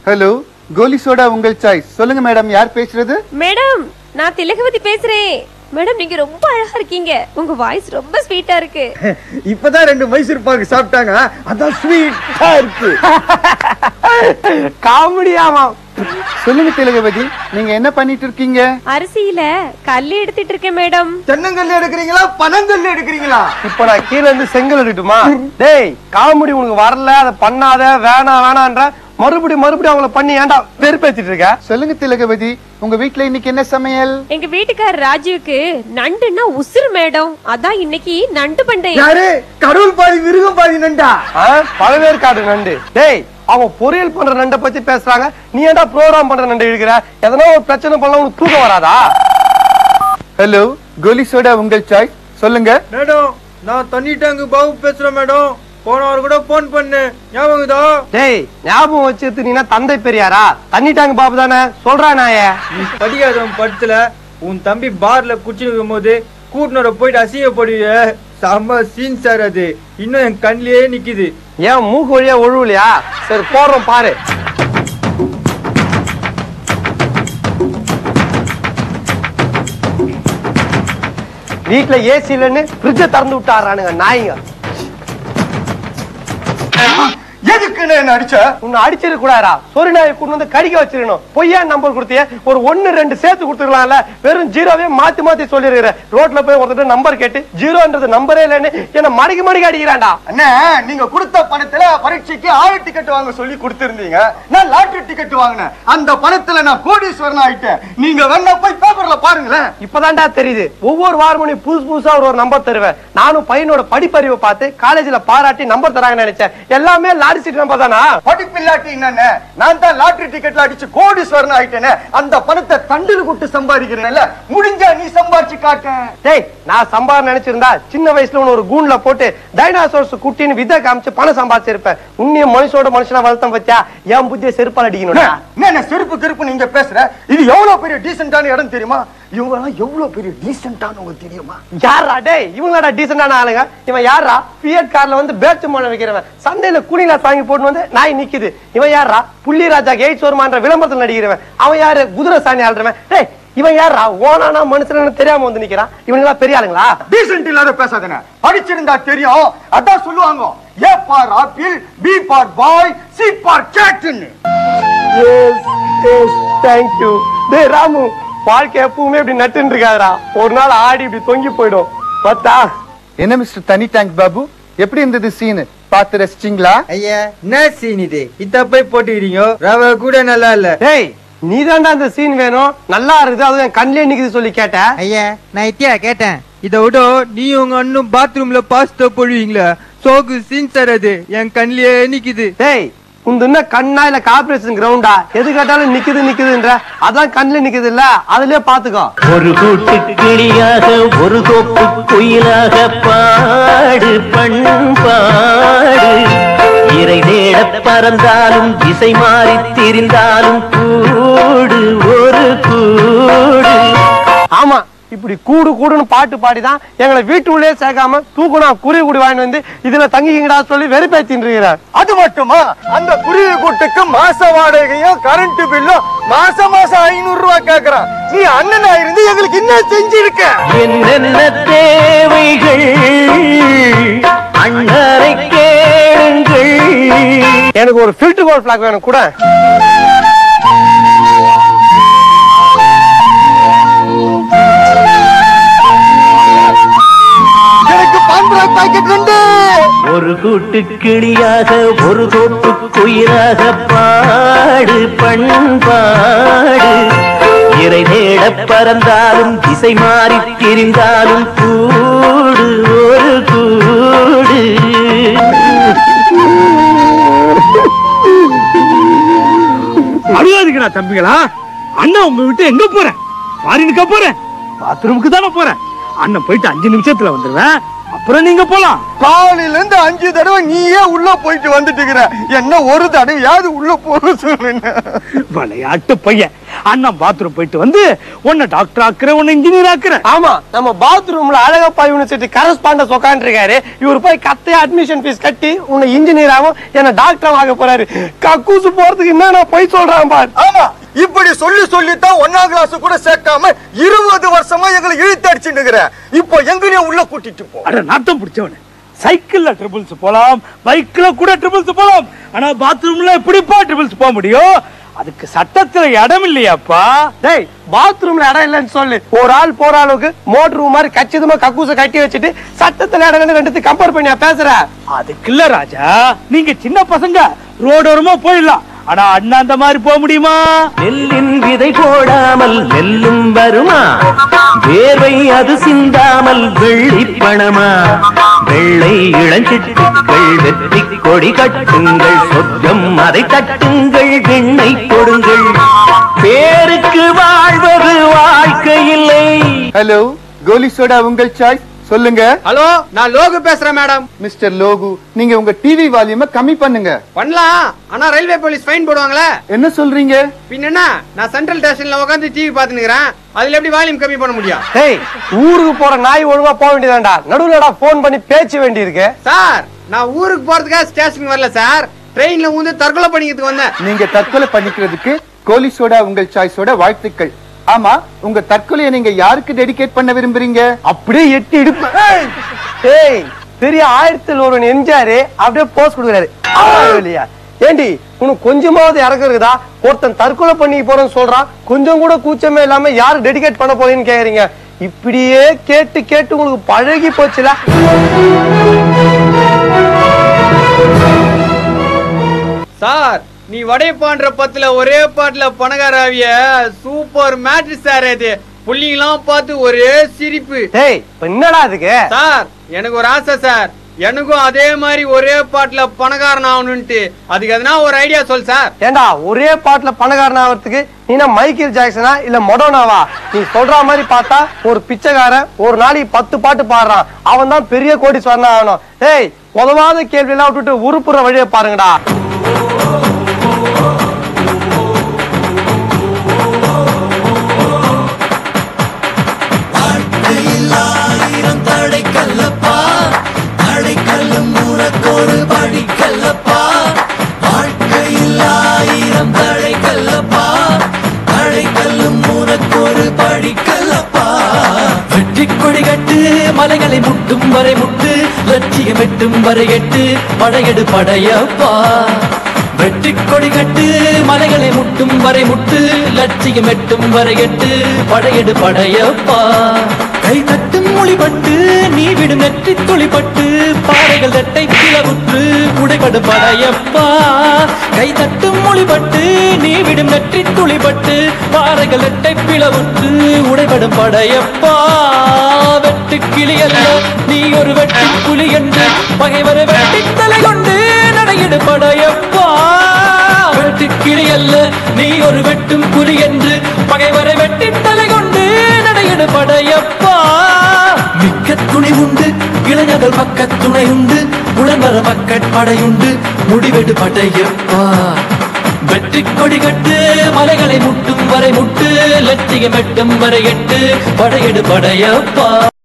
Hello goli soda உங்கள் choice சொல்லுங்க madam யார் பேசுறது மேடம் நான் திலகவதி பேசுறேன் மேடம் நீங்க ரொம்ப அழகா இருக்கீங்க உங்க வாய்ஸ் ரொம்ப ஸ்வீட்டா இருக்கு இப்பதான் ரெண்டு மைசூர் பாக்கு சாப்பிட்டாங்க அதான் ஸ்வீட்டா இருக்கு காமெடியாமா சொல்லுங்க திலகவதி நீங்க என்ன பண்ணிட்டு இருக்கீங்க அரிசியில கல்லு எடுத்துட்டு இருக்கேன் மேடம் தென்னங்கல்ல எடுக்கிறீங்களா பனங்கல்ல எடுக்கிறீங்களா இப்ப நான் கீழ இருந்து செங்கல் எடுக்கட்டுமா டேய் காமெடி உனக்கு வரல அதை பண்ணாத வேணாம் வேணான்ற மறுபடியும் மறுபடியும் அவங்கள பண்ணி ஏன்டா வெறுப்பேத்திட்டு இருக்க சொல்லுங்க திலகவதி உங்க வீட்ல இன்னைக்கு என்ன சமையல் எங்க வீட்டுக்காரர் ராஜுவுக்கு நண்டுன்னா உசுறு மேடம் அதான் இன்னைக்கு நண்டு பண்டை யாரு கடவுள் பாதி மிருகம் பாதி நண்டா ஆ? பழவேற்காடு நண்டு டேய் அவங்க பொரியல் பண்ற நண்டை பத்தி பேசுறாங்க நீ ஏன்டா ப்ரோக்ராம் பண்ற நண்டு இழுக்கிற எதனா ஒரு பிரச்சனை பண்ணா உனக்கு தூக்கம் வராதா ஹலோ கோலி சோடா உங்கள் சாய்ஸ் சொல்லுங்க மேடம் நான் தண்ணி டேங்கு பாபு பேசுறேன் மேடம் போன வாரம் கூட போன் பண்ணேன் ஞாபகம்தா டேய் ஞாபகம் வச்சுட்டு நீனா தந்தை பெரியாரா தண்ணி டேங்க் பாபு தானே சொல்றா நாயே நீ படிக்காதவன் படத்துல உன் தம்பி பார்ல குடிச்சு இருக்கும் போது கூட்டினரை போயிட்டு அசிங்கப்படுவிய செம்ம சீன் சார் அது இன்னும் என் கண்ணிலேயே நிக்குது ஏன் மூக்கு வழியா ஒழுவலையா சரி போடுறோம் பாரு வீட்டுல ஏசி இல்லைன்னு ஃப்ரிட்ஜ திறந்து விட்டாரானுங்க நாய்ங்க எதுக்குன்னு என்ன அடிச்ச உன்னை அடிச்சிருக்க கூடாதா சொரி நாயை கொண்டு வந்து கடிக்க வச்சிருக்கணும் பொய்யா நம்பர் கொடுத்தியே ஒரு ஒன்னு ரெண்டு சேர்த்து கொடுத்துக்கலாம்ல வெறும் ஜீரோவே மாத்தி மாத்தி சொல்லிருக்கிற ரோட்ல போய் ஒருத்தர் நம்பர் கேட்டு ஜீரோன்றது நம்பரே இல்லைன்னு என்ன மடக்கி மடக்கி அடிக்கிறான்டா அண்ணே நீங்க கொடுத்த பணத்துல பரீட்சைக்கு ஆள் டிக்கெட் வாங்க சொல்லி கொடுத்திருந்தீங்க நான் லாட்டரி டிக்கெட் வாங்கினேன் அந்த பணத்துல நான் கோடீஸ்வரன் ஆயிட்டேன் நீங்க வேணா போய் பேப்பர்ல பாருங்களேன் இப்பதான்டா தெரியுது ஒவ்வொரு வாரமும் நீ புதுசு புதுசா ஒரு ஒரு நம்பர் தருவேன் நானும் பையனோட படிப்பறிவை பார்த்து காலேஜ்ல பாராட்டி நம்பர் தராங்கன்னு நினைச்சேன் எல்லாமே லாரி சீட் நம்பர் தானா படிப்பில்லாட்டி என்னன்னு நான் தான் லாட்டரி டிக்கெட்ல அடிச்சு கோடீஸ்வரன் ஆயிட்டேனே அந்த பணத்தை தண்டில் கொடுத்து சம்பாதிக்கிறேன்ல முடிஞ்சா நீ சம்பாதிச்சு காட்டேன் டேய் நான் சம்பார் நினைச்சிருந்தா சின்ன வயசுல உன்னை ஒரு கூண்ல போட்டு டைனாசோர்ஸ் குட்டின்னு விதை காமிச்சு பணம் சம்பாதிச்சிருப்பேன் உன்னையும் மனுஷோட மனுஷனா வளர்த்தம் பத்தியா என் புத்திய செருப்பால் அடிக்கணும் என்ன செருப்பு கிருப்பு நீங்க பேசுற இது எவ்வளவு பெரிய டீசென்டான இடம் தெரியுமா இவங்க எல்லாம் எவ்வளவு பெரிய டீசென்டானவங்க தெரியுமா யாரா டேய் இவங்கடா டீசென்டான ஆளுங்க இவன் யாரா பியட் கார்ல வந்து பேச்சு மோன வைக்கிறவன் சந்தையில குனிலாஸ் வாங்கி போட்டு வந்து நாய் நிக்குது இவன் யாரா புள்ளி ராஜா எய்ட்ஸ் வருமான்ற விளம்பரத்தில் நடிக்கிறவன் அவன் யாரு குதிரை சாணி ஆள்றவன் டேய் இவன் யாரா ஓனானா மனுஷன் தெரியாம வந்து நிக்கிறான் இவனுங்களா பெரிய ஆளுங்களா டீசென்ட் இல்லாத பேசாதேன படிச்சிருந்தா தெரியும் அதான் சொல்லுவாங்க A for apple B for boy C for கேட்னு எஸ் எஸ் தேங்க் யூ டேய் ராமு வாழ்க்கை எப்பவுமே இப்படி நட்டுன்னு இருக்காதுடா ஒரு நாள் ஆடி இப்படி தொங்கி போயிடும் பத்தா என்ன மிஸ்டர் தனி டேங்க் பாபு எப்படி இருந்தது சீனு பார்த்து ரசிச்சிங்களா ஐயா என்ன சீன் இது இத போய் போட்டுக்கிறீங்க ரவை கூட நல்லா இல்ல டேய் நீ அந்த சீன் வேணும் நல்லா இருக்குது அதுவும் என் கண்ணிலே நிக்குது சொல்லி கேட்டேன் ஐயா நான் இத்தியா கேட்டேன் இத விட நீ உங்க அண்ணன் பாத்ரூம்ல பாஸ்தா போடுவீங்களா சோகு சீன் சார் அது என் கண்ணிலேயே நிக்குது டேய் உந்து என்ன கண்ணா இல்ல கார்பரேஷன் கிரவுண்டா எது கேட்டாலும் நிக்குது நிக்குதுன்ற அதான் கண்ணுல நிக்குது இல்ல அதுலயே பாத்துக்கோ ஒரு கூட்டு கிளியாக ஒரு தோப்பு குயிலாக பாடு பண்பாடு இறை தேட பறந்தாலும் திசை மாறி திரிந்தாலும் கூடு ஒரு கூடு ஆமா இப்படி கூடு கூடுன்னு பாட்டு பாடிதான் எங்களை வீட்டுக்குள்ளே சேர்க்காம தூக்குனா குருவி குடி வாங்கி வந்து இதுல தங்கிங்கடா சொல்லி வெறுப்பேத்தின்னு இருக்கிறார் அது மட்டுமா அந்த குருவி கூட்டுக்கு மாச வாடகையும் கரண்ட் பில்லும் மாசம் மாசம் ஐநூறு ரூபாய் கேக்குறான் நீ அண்ணனா இருந்து எங்களுக்கு என்ன செஞ்சிருக்க என்னென்ன தேவைகள் அண்ணரை கேளுங்கள் எனக்கு ஒரு ஃபில்டர் கோல் பிளாக் வேணும் கூட எனக்கு பான்பரா பாக்கெட் ரெண்டு ஒரு கூட்டு கிளியாக ஒரு தோப்பு குயிலாக பாடு பண்பாடு இறை தேட பறந்தாலும் திசை மாறி திரிந்தாலும் கூடு ஒரு கூடு அழுகாதீங்கடா தம்பிகளா அண்ணன் உங்க விட்டு எங்க போறேன் ஃபாரினுக்கா போறேன் பாத்ரூமுக்கு தானே போறேன் அண்ணன் போயிட்டு அஞ்சு நிமிஷத்துல வந்துருவேன் அப்புறம் நீங்க போலாம் காலையில இருந்து அஞ்சு தடவை நீயே உள்ள போயிட்டு வந்துட்டு இருக்கிற என்ன ஒரு தடவையாவது உள்ள போக சொல்லுங்க விளையாட்டு பையன் அண்ணன் பாத்ரூம் போயிட்டு வந்து உன்னை டாக்டர் ஆக்குறேன் உன்னை இன்ஜினியர் ஆக்குறேன் ஆமா நம்ம பாத்ரூம்ல அழகப்பா யூனிவர்சிட்டி கரஸ்பாண்டன்ஸ் உட்காந்துருக்காரு இவர் போய் கத்தைய அட்மிஷன் ஃபீஸ் கட்டி உன்னை இன்ஜினியர் ஆகும் என்ன டாக்டர் ஆக போறாரு கக்கூசு போறதுக்கு என்ன போய் சொல்றான் பார் ஆமா இப்படி சொல்லி சொல்லித்தான் ஒன்னாம் கிளாஸ் கூட சேர்க்காம இருபது வருஷமா எங்களை இழுத்து அடிச்சுட்டு இருக்கிற இப்போ எங்களையும் உள்ள கூட்டிட்டு போ அட நாட்டம் பிடிச்சவனு சைக்கிள்ல ட்ரிபிள்ஸ் போலாம் பைக்ல கூட ட்ரிபிள்ஸ் போலாம் ஆனா பாத்ரூம்ல எப்படிப்பா ட்ரிபிள்ஸ் போக முடியும் அதுக்கு சட்டத்துல இடம் இல்லையாப்பா டேய் பாத்ரூம்ல இடம் இல்லைன்னு சொல்லு ஒரு ஆள் போற அளவுக்கு மோட்டர் ரூம் மாதிரி கச்சிதமா கக்கூச கட்டி வச்சுட்டு சட்டத்துல இடம் இல்லைன்னு ரெண்டுத்தையும் கம்பேர் பண்ணியா பேசுற அதுக்கு இல்ல ராஜா நீங்க சின்ன பசங்க ரோடோரமா போயிடலாம் ஆனா அண்ணா அந்த மாதிரி போக முடியுமா நெல்லின் விதை போடாமல் நெல்லும் வருமா வேர்வை அது சிந்தாமல் வெள்ளி பணமா வெள்ளை இளஞ்சிட்டுக்கள் வெற்றி கொடி கட்டுங்கள் சொர்க்கம் அதை தட்டுங்கள் வெண்ணை கொடுங்கள் பேருக்கு வாழ்வது வாழ்க்கை இல்லை ஹலோ கோலி சோடா உங்கள் சாய்ஸ் சொல்லுங்க ஹலோ நான் லோகு பேசுறேன் மேடம் மிஸ்டர் லோகு நீங்க உங்க டிவி வால்யூம கம்மி பண்ணுங்க பண்ணலாம் ஆனா ரயில்வே போலீஸ் ஃபைன் போடுவாங்களே என்ன சொல்றீங்க பின்ன என்ன நான் சென்ட்ரல் ஸ்டேஷன்ல உட்காந்து டிவி பாத்துக்கிறேன் அதுல எப்படி வால்யூம் கம்மி பண்ண முடியும் டேய் ஊருக்கு போற நாய் ஒழுங்கா போக வேண்டியதாண்டா நடுவுலடா போன் பண்ணி பேச்சு வேண்டியிருக்கு சார் நான் ஊருக்கு போறதுக்காக ஸ்டேஷனுக்கு வரல சார் ட்ரெயின்ல வந்து தற்கொலை பண்ணிக்கிறதுக்கு வந்தேன் நீங்க தற்கொலை பண்ணிக்கிறதுக்கு கோலி சோடா உங்கள் சாய்ஸோட வாழ்த்துக்கள் ஆமா உங்க தற்கொலையை நீங்க யாருக்கு டெடிகேட் பண்ண விரும்புறீங்க அப்படியே எட்டி இடுப்பு ஏய், ஏய் பெரிய ஆயிரத்தில் ஒரு எம்ஜிஆர் அப்படியே போஸ் கொடுக்குறாரு ஆமா இல்லையா ஏண்டி உனக்கு கொஞ்சமாவது இறக்கம் இருக்குதா ஒருத்தன் தற்கொலை பண்ணி போறேன்னு சொல்றான் கொஞ்சம் கூட கூச்சமே இல்லாம யாரு டெடிகேட் பண்ண போறீங்கன்னு கேக்குறீங்க இப்படியே கேட்டு கேட்டு உங்களுக்கு பழகி போச்சுல சார் நீ வடைப்பான்ற பத்துல ஒரே பாட்டுல பணக்காராவிய சூப்பர் மேட்ரு சார் அது புள்ளிங்களாம் பார்த்து ஒரே சிரிப்பு டேய் இப்ப என்னடா இதுக்கு சார் எனக்கு ஒரு ஆசை சார் எனக்கும் அதே மாதிரி ஒரே பாட்டுல பணக்காரன் ஆகணும்ட்டு அதுக்கு எதனா ஒரு ஐடியா சொல் சார் ஏண்டா ஒரே பாட்டுல பணக்காரன் ஆகிறதுக்கு நீனா மைக்கேல் ஜாக்சனா இல்ல மொடோனாவா நீ சொல்ற மாதிரி பார்த்தா ஒரு பிச்சைக்காரன் ஒரு நாளைக்கு பத்து பாட்டு பாடுறான் அவன் தான் பெரிய கோடீஸ்வரனா ஆகணும் டேய் உதவாத கேள்வி எல்லாம் விட்டுட்டு உருப்புற வழியை பாருங்கடா வெற்றிக் கொடி கட்டு மலைகளை முட்டும் வரை முட்டு லட்சியம் எட்டும் வரை எட்டு படையெடு படையப்பா வெற்றிக் கொடி கட்டு மலைகளை முட்டும் வரை முட்டு லட்சியம் எட்டும் வரை எட்டு படையெடு படையப்பா கை தட்டும் மொழிபட்டு நீ விடும் நெற்றி துளிப்பட்டு பாறைகள் தட்டை பிளவுற்று உடைபடு படையப்பா கை தட்டும் மொழிபட்டு நீ விடும் நெற்றி துளிப்பட்டு பாறைகள் தட்டை பிளவுற்று உடைபடும் படையப்பா வெட்டு கிளியல்ல நீ ஒரு வெட்டி புலி என்று பகைவரை வெட்டி தலை கொண்டு நடையிடு படையப்பா வெட்டு கிளியல்ல நீ ஒரு வெட்டும் புலி என்று பகைவரை வெட்டி தலை கொண்டு நடையிடு படையப்பா மிக்க துணி உண்டு இளைஞர்கள் பக்க துணை உண்டு உடம்பர மக்கட் படையுண்டு முடிவெடு படையப்பா வெற்றி கொடி கட்டு மலைகளை முட்டும் வரை முட்டு லட்சியம் எட்டும் வரை எட்டு படையெடு படையப்பா